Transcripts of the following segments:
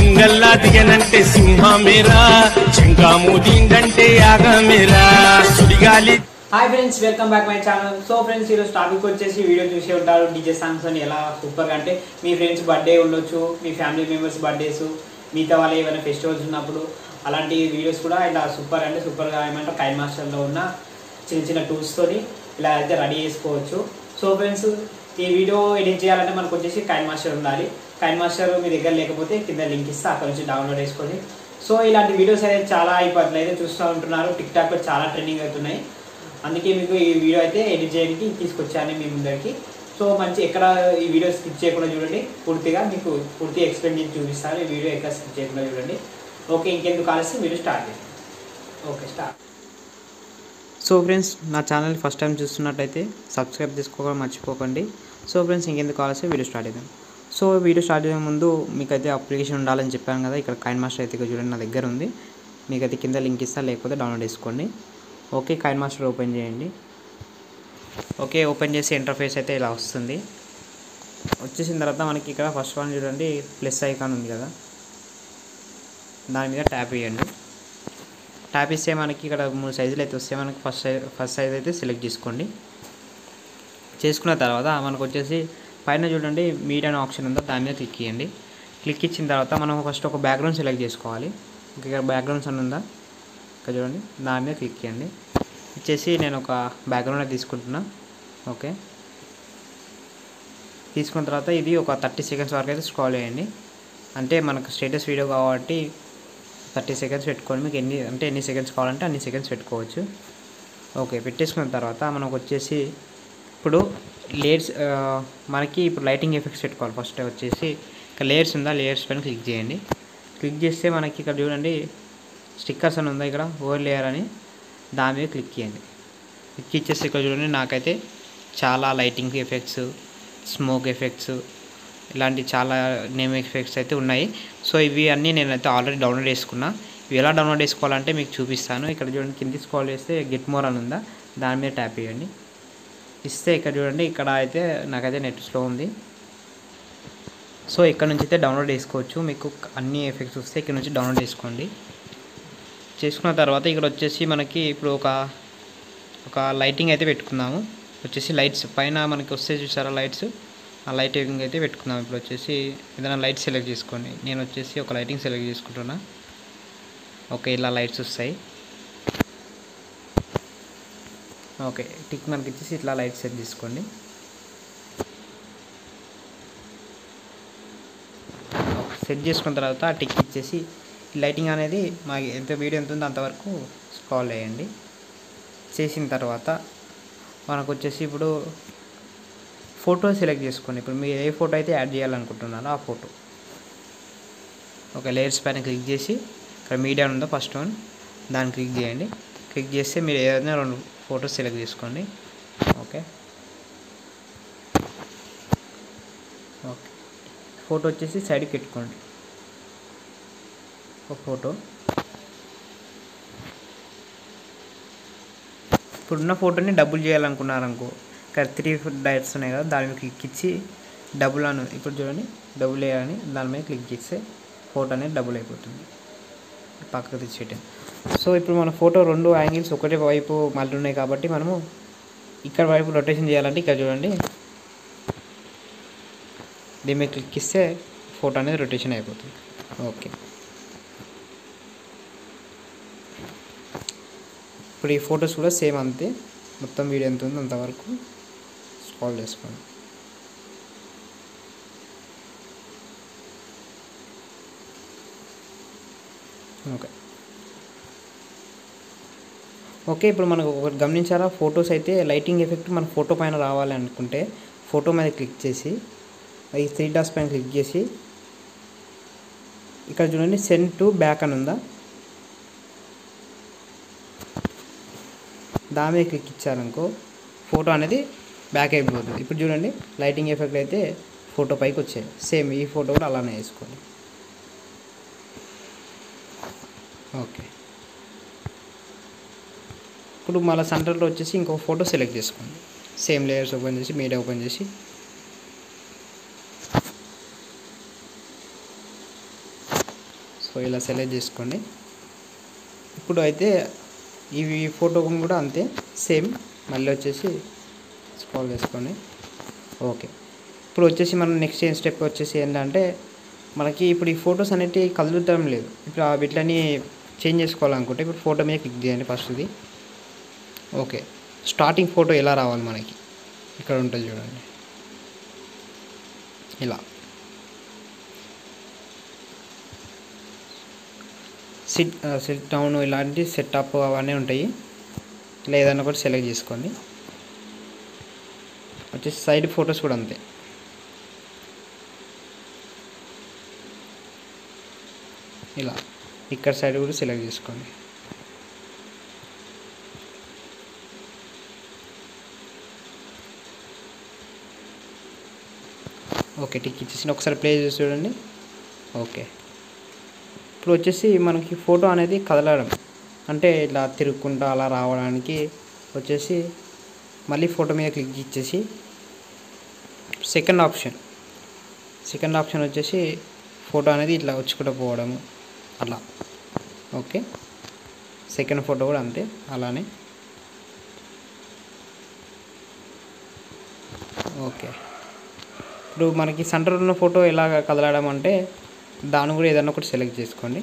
సింగల్లా దిగనంటే సింహమేరా చెంకామూదిందంటే యాగమేరా సుడిగాలి hi friends welcome back my channel so friends ఈరోజు టాపిక్ వచ్చేసి వీడియో చూసి ఉంటారు డీజే సాంగ్స్ అని ఎలా సూపర్ అంటే మీ ఫ్రెండ్స్ బర్త్డే ఉండొచ్చు మీ ఫ్యామిలీ మెంబర్స్ బర్త్డేస్ మిగతా వాళ్ళ ఏమైనా ఫెస్టివల్స్ ఉన్నప్పుడు అలాంటి వీడియోస్ కూడా ఇలా సూపర్ అంటే సూపర్గా ఏమంటారు కైన్ మాస్టర్లో ఉన్న చిన్న చిన్న టూల్స్తోని ఇలా అయితే రెడీ చేసుకోవచ్చు సో ఫ్రెండ్స్ ఈ వీడియో ఎడిట్ చేయాలంటే మనకు వచ్చేసి కైన్ మాస్టర్ ఉండాలి కైన్ మాస్టర్ మీ దగ్గర లేకపోతే కింద లింక్ ఇస్తే అక్కడ నుంచి డౌన్లోడ్ చేసుకొని సో ఇలాంటి వీడియోస్ అయితే చాలా అయిపోతుంది అయితే చూస్తూ ఉంటున్నారు టిక్ టాక్లో చాలా ట్రెండింగ్ అవుతున్నాయి అందుకే మీకు ఈ వీడియో అయితే ఎడిట్ చేయడానికి తీసుకొచ్చాను మీ ముందరికి సో మంచి ఎక్కడ ఈ వీడియో స్కిప్ చేయకుండా చూడండి పూర్తిగా మీకు పూర్తి ఎక్స్ప్లెయిన్ చేసి చూపిస్తాను ఈ వీడియో ఎక్కడ స్కిప్ చేయకుండా చూడండి ఓకే ఇంకెందుకు ఆలస్యం వీడియో స్టార్ట్ చేయండి ఓకే స్టార్ట్ సో ఫ్రెండ్స్ నా ఛానల్ ఫస్ట్ టైం చూస్తున్నట్టయితే సబ్స్క్రైబ్ చేసుకోవడం మర్చిపోకండి సో ఫ్రెండ్స్ ఇంకెందుకు ఆలస్యం వీడియో స్టార్ట్ చేద్దాం సో వీడియో స్టార్ట్ చేసే ముందు మీకైతే అప్లికేషన్ ఉండాలని చెప్పాను కదా ఇక్కడ కైన్ మాస్టర్ అయితే ఇక్కడ చూడండి నా దగ్గర ఉంది మీకైతే కింద లింక్ ఇస్తా లేకపోతే డౌన్లోడ్ చేసుకోండి ఓకే కైన్ మాస్టర్ ఓపెన్ చేయండి ఓకే ఓపెన్ చేసి ఇంటర్ఫేస్ అయితే ఇలా వస్తుంది వచ్చేసిన తర్వాత మనకి ఇక్కడ ఫస్ట్ వన్ చూడండి ప్లస్ ఐకాన్ ఉంది కదా దాని మీద ట్యాప్ చేయండి ట్యాప్ ఇస్తే మనకి ఇక్కడ మూడు సైజులు అయితే వస్తాయి మనకి ఫస్ట్ సైజ్ ఫస్ట్ సైజ్ అయితే సెలెక్ట్ చేసుకోండి చేసుకున్న తర్వాత మనకు వచ్చేసి పైన చూడండి మీడియా అనే ఆప్షన్ ఉందో దాని మీద క్లిక్ చేయండి క్లిక్ ఇచ్చిన తర్వాత మనం ఫస్ట్ ఒక బ్యాక్గ్రౌండ్ సెలెక్ట్ చేసుకోవాలి ఇక్కడ బ్యాక్గ్రౌండ్స్ అని ఉందా ఇక్కడ చూడండి దాని మీద క్లిక్ చేయండి ఇచ్చేసి నేను ఒక బ్యాక్గ్రౌండ్ తీసుకుంటున్నా ఓకే తీసుకున్న తర్వాత ఇది ఒక థర్టీ సెకండ్స్ వరకు అయితే స్క్రాల్ చేయండి అంటే మనకు స్టేటస్ వీడియో కాబట్టి థర్టీ సెకండ్స్ పెట్టుకోండి మీకు ఎన్ని అంటే ఎన్ని సెకండ్స్ కావాలంటే అన్ని సెకండ్స్ పెట్టుకోవచ్చు ఓకే పెట్టేసుకున్న తర్వాత మనకు వచ్చేసి ఇప్పుడు లేయర్స్ మనకి ఇప్పుడు లైటింగ్ ఎఫెక్ట్స్ పెట్టుకోవాలి ఫస్ట్ వచ్చేసి ఇక్కడ లేయర్స్ ఉందా లేయర్స్ పైన క్లిక్ చేయండి క్లిక్ చేస్తే మనకి ఇక్కడ చూడండి స్టిక్కర్స్ అని ఉందా ఇక్కడ ఓవర్ లేయర్ అని దాని మీద క్లిక్ చేయండి క్లిక్ ఇచ్చేసి ఇక్కడ చూడండి నాకైతే చాలా లైటింగ్ ఎఫెక్ట్స్ స్మోక్ ఎఫెక్ట్స్ ఇలాంటి చాలా నేమ్ ఎఫెక్ట్స్ అయితే ఉన్నాయి సో ఇవి అన్నీ నేనైతే ఆల్రెడీ డౌన్లోడ్ చేసుకున్నా ఇవి ఎలా డౌన్లోడ్ చేసుకోవాలంటే మీకు చూపిస్తాను ఇక్కడ చూడండి కింది స్కాల్ చేస్తే గెట్ మోర్ అని ఉందా దాని మీద ట్యాప్ చేయండి ఇస్తే ఇక్కడ చూడండి ఇక్కడ అయితే నాకైతే నెట్ స్లో ఉంది సో ఇక్కడ నుంచి అయితే డౌన్లోడ్ చేసుకోవచ్చు మీకు అన్ని ఎఫెక్ట్స్ వస్తే ఇక్కడ నుంచి డౌన్లోడ్ చేసుకోండి చేసుకున్న తర్వాత ఇక్కడ వచ్చేసి మనకి ఇప్పుడు ఒక ఒక లైటింగ్ అయితే పెట్టుకుందాము వచ్చేసి లైట్స్ పైన మనకి వస్తే చూసారా లైట్స్ ఆ లైటింగ్ అయితే పెట్టుకుందాం ఇప్పుడు వచ్చేసి ఏదైనా లైట్ సెలెక్ట్ చేసుకోండి నేను వచ్చేసి ఒక లైటింగ్ సెలెక్ట్ చేసుకుంటున్నా ఓకే ఇలా లైట్స్ వస్తాయి ఓకే టిక్ మనకి ఇచ్చేసి ఇట్లా లైట్ సెట్ చేసుకోండి సెట్ చేసుకున్న తర్వాత ఆ టిక్ ఇచ్చేసి లైటింగ్ అనేది మాకు ఎంత వీడియో ఎంత ఉందో అంతవరకు స్కాల్ చేయండి చేసిన తర్వాత మనకు వచ్చేసి ఇప్పుడు ఫోటో సెలెక్ట్ చేసుకోండి ఇప్పుడు మీరు ఏ ఫోటో అయితే యాడ్ చేయాలనుకుంటున్నారో ఆ ఫోటో ఒక లేయర్స్ పైన క్లిక్ చేసి ఇక్కడ మీడియా ఉందో ఫస్ట్ వన్ దాన్ని క్లిక్ చేయండి క్లిక్ చేస్తే మీరు ఏదైనా రెండు ఫొటోస్ సెలెక్ట్ చేసుకోండి ఓకే ఓకే ఫోటో వచ్చేసి సైడ్కి పెట్టుకోండి ఒక ఫోటో ఇప్పుడున్న ఫోటోని డబుల్ చేయాలనుకున్నారనుకో ఇక్కడ త్రీ డైట్స్ ఉన్నాయి కదా దాని మీద క్లిక్ ఇచ్చి డబుల్ అని ఇప్పుడు చూడండి డబుల్ వేయాలని దాని మీద క్లిక్ చేస్తే ఫోటో అనేది డబుల్ అయిపోతుంది పక్కకు తెచ్చేయటం సో ఇప్పుడు మన ఫోటో రెండు యాంగిల్స్ ఒకటే వైపు మళ్ళీ ఉన్నాయి కాబట్టి మనము ఇక్కడ వైపు రొటేషన్ చేయాలంటే ఇక్కడ చూడండి దీని మీద క్లిక్ ఇస్తే ఫోటో అనేది రొటేషన్ అయిపోతుంది ఓకే ఇప్పుడు ఈ ఫొటోస్ కూడా సేమ్ అంతే మొత్తం వీడియో ఎంత ఉందో అంతవరకు స్క్రాల్ చేసుకోండి ఓకే ఓకే ఇప్పుడు మనకు ఒకటి గమనించారా ఫొటోస్ అయితే లైటింగ్ ఎఫెక్ట్ మన ఫోటో పైన రావాలి అనుకుంటే ఫోటో మీద క్లిక్ చేసి ఈ త్రీ డాట్స్ పైన క్లిక్ చేసి ఇక్కడ చూడండి సెండ్ టు బ్యాక్ అని ఉందా దాని మీద క్లిక్ ఇచ్చారనుకో ఫోటో అనేది బ్యాక్ అయిపోతుంది ఇప్పుడు చూడండి లైటింగ్ ఎఫెక్ట్ అయితే ఫోటో పైకి వచ్చాయి సేమ్ ఈ ఫోటో కూడా అలానే వేసుకోండి ఓకే ఇప్పుడు మళ్ళీ సెంటర్లో వచ్చేసి ఇంకో ఫోటో సెలెక్ట్ చేసుకోండి సేమ్ లేయర్స్ ఓపెన్ చేసి మీడియా ఓపెన్ చేసి సో ఇలా సెలెక్ట్ చేసుకోండి ఇప్పుడు అయితే ఇవి ఫోటో కూడా అంతే సేమ్ మళ్ళీ వచ్చేసి స్క్రోల్ చేసుకోండి ఓకే ఇప్పుడు వచ్చేసి మనం నెక్స్ట్ ఏం స్టెప్ వచ్చేసి ఏంటంటే మనకి ఇప్పుడు ఈ ఫొటోస్ అనేటివి కదులుతాం లేదు ఇప్పుడు ఆ వీటిని చేంజ్ చేసుకోవాలనుకుంటే ఇప్పుడు ఫోటో మీద క్లిక్ చేయండి ఫస్ట్ది ఓకే స్టార్టింగ్ ఫోటో ఎలా రావాలి మనకి ఇక్కడ ఉంటుంది చూడండి ఇలా సిట్ సిట్ డౌన్ ఇలాంటి సెటప్ అవన్నీ ఉంటాయి ఇలా ఏదైనా ఒకటి సెలెక్ట్ చేసుకోండి వచ్చేసి సైడ్ ఫొటోస్ కూడా అంతే ఇలా ఇక్కడ సైడ్ కూడా సెలెక్ట్ చేసుకోండి ఓకే టిక్ ఇచ్చేసి ఒకసారి ప్లే చేసి చూడండి ఓకే ఇప్పుడు వచ్చేసి మనకి ఫోటో అనేది కదలడం అంటే ఇలా తిరుక్కుంటా అలా రావడానికి వచ్చేసి మళ్ళీ ఫోటో మీద క్లిక్ ఇచ్చేసి సెకండ్ ఆప్షన్ సెకండ్ ఆప్షన్ వచ్చేసి ఫోటో అనేది ఇట్లా వచ్చుకుంటూ పోవడము అలా ఓకే సెకండ్ ఫోటో కూడా అంతే అలానే ఓకే ఇప్పుడు మనకి సెంటర్ ఉన్న ఫోటో ఎలా కదలడం అంటే దాన్ని కూడా ఏదైనా ఒకటి సెలెక్ట్ చేసుకోండి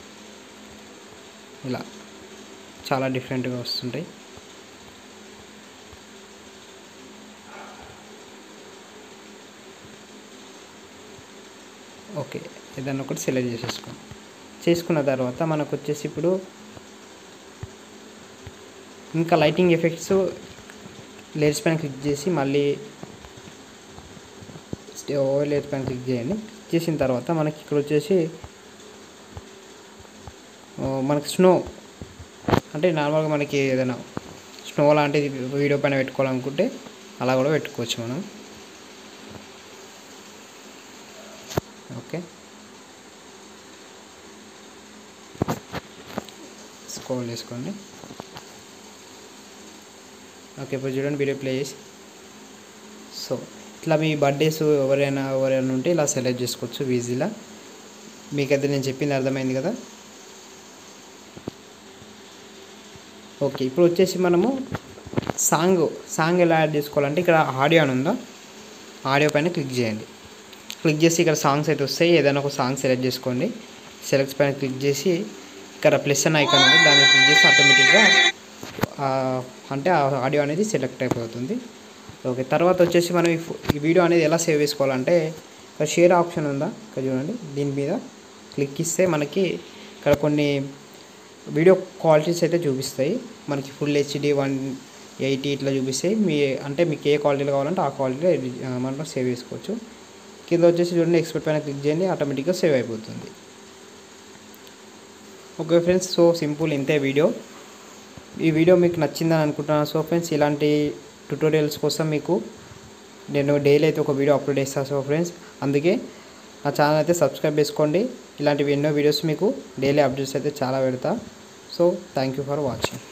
ఇలా చాలా డిఫరెంట్గా వస్తుంటాయి ఓకే ఏదైనా ఒకటి సెలెక్ట్ చేసేసుకోండి చేసుకున్న తర్వాత మనకు వచ్చేసి ఇప్పుడు ఇంకా లైటింగ్ ఎఫెక్ట్స్ లేయర్స్ పైన క్లిక్ చేసి మళ్ళీ ఓవర్ లేయర్స్ పైన క్లిక్ చేయండి చేసిన తర్వాత మనకి ఇక్కడ వచ్చేసి ఆ, మనకి స్నో అంటే నార్మల్గా మనకి ఏదైనా స్నో లాంటిది వీడియో పైన పెట్టుకోవాలనుకుంటే అలా కూడా పెట్టుకోవచ్చు మనం ఓకే స్క్రోల్ చేసుకోండి ఓకే ఇప్పుడు చూడండి వీడియో ప్లే చేసి సో ఇట్లా మీ బర్త్డేస్ ఎవరైనా ఎవరైనా ఉంటే ఇలా సెలెక్ట్ చేసుకోవచ్చు ఈజీలా మీకైతే నేను చెప్పింది అర్థమైంది కదా ఓకే ఇప్పుడు వచ్చేసి మనము సాంగ్ సాంగ్ ఎలా యాడ్ చేసుకోవాలంటే ఇక్కడ ఆడియో అని ఉందా ఆడియో పైన క్లిక్ చేయండి క్లిక్ చేసి ఇక్కడ సాంగ్స్ అయితే వస్తాయి ఏదైనా ఒక సాంగ్ సెలెక్ట్ చేసుకోండి సెలెక్ట్ పైన క్లిక్ చేసి ఇక్కడ ప్లస్ అన్న ఐకాన్ ఉంది దాన్ని క్లిక్ చేసి ఆటోమేటిక్గా అంటే ఆ ఆడియో అనేది సెలెక్ట్ అయిపోతుంది ఓకే తర్వాత వచ్చేసి మనం ఈ ఫో- ఈ వీడియో అనేది ఎలా సేవ్ చేసుకోవాలంటే ఇక్కడ షేర్ ఆప్షన్ ఉందా ఇక్కడ చూడండి దీని మీద క్లిక్ ఇస్తే మనకి ఇక్కడ కొన్ని వీడియో క్వాలిటీస్ అయితే చూపిస్తాయి మనకి ఫుల్ హెచ్డి వన్ ఎయిటీ ఇట్లా చూపిస్తాయి మీ అంటే మీకు ఏ క్వాలిటీలో కావాలంటే ఆ క్వాలిటీలో ఎడిట్ ఆ, మనం సేవ్ చేసుకోవచ్చు కింద వచ్చేసి చూడండి ఎక్స్పెక్ట్ పైన క్లిక్ చేయండి ఆటోమేటిక్గా సేవ్ అయిపోతుంది ఓకే ఫ్రెండ్స్ సో సింపుల్ ఇంతే వీడియో ఈ వీడియో మీకు నచ్చిందని అనుకుంటున్నాను సో ఫ్రెండ్స్ ఇలాంటి ట్యుటోరియల్స్ కోసం మీకు నేను డైలీ అయితే ఒక వీడియో అప్లోడ్ చేస్తాను సో ఫ్రెండ్స్ అందుకే నా ఛానల్ అయితే సబ్స్క్రైబ్ చేసుకోండి ఇలాంటివి ఎన్నో వీడియోస్ మీకు డైలీ అప్డేట్స్ అయితే చాలా పెడతా so thank you for watching